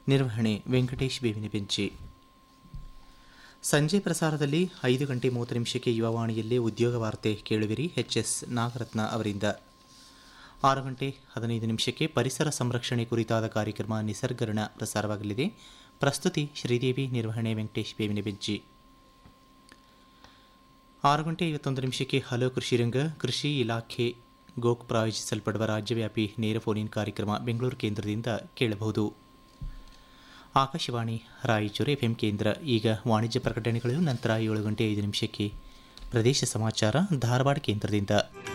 ನಿರ್ವಹಣೆ ವೆಂಕಟೇಶ್ ಬೇವಿನ ಬೆಂಚಿ ಸಂಜೆ ಪ್ರಸಾರದಲ್ಲಿ ಐದು ಗಂಟೆ ಮೂವತ್ತು ನಿಮಿಷಕ್ಕೆ ಯುವವಾಣಿಯಲ್ಲಿ ಉದ್ಯೋಗ ವಾರ್ತೆ ಕೇಳುವಿರಿ ಎಚ್ ಎಸ್ ನಾಗರತ್ನ ಅವರಿಂದ ಆರು ಗಂಟೆ ಹದಿನೈದು ನಿಮಿಷಕ್ಕೆ ಪರಿಸರ ಸಂರಕ್ಷಣೆ ಕುರಿತಾದ ಕಾರ್ಯಕ್ರಮ ನಿಸರ್ಗರಣ ಪ್ರಸಾರವಾಗಲಿದೆ ಪ್ರಸ್ತುತಿ ಶ್ರೀದೇವಿ ನಿರ್ವಹಣೆ ವೆಂಕಟೇಶ್ ಬೇವಿನ ಬೆಂಚಿ ಆರು ಗಂಟೆ ಐವತ್ತೊಂದು ನಿಮಿಷಕ್ಕೆ ಹಲೋ ಕೃಷಿರಂಗ ಕೃಷಿ ಇಲಾಖೆ ಗೋಕ್ ಪ್ರಾಯೋಜಿಸಲ್ಪಡುವ ರಾಜ್ಯವ್ಯಾಪಿ ನೇರ ಫೋನ್ ಕಾರ್ಯಕ್ರಮ ಬೆಂಗಳೂರು ಕೇಂದ್ರದಿಂದ ಕೇಳಬಹುದು ಆಕಾಶವಾಣಿ ರಾಯಚೂರು ಎಫ್ಎಂ ಕೇಂದ್ರ ಈಗ ವಾಣಿಜ್ಯ ಪ್ರಕಟಣೆಗಳು ನಂತರ ಏಳು ಗಂಟೆ ಐದು ನಿಮಿಷಕ್ಕೆ ಪ್ರದೇಶ ಸಮಾಚಾರ ಧಾರವಾಡ ಕೇಂದ್ರದಿಂದ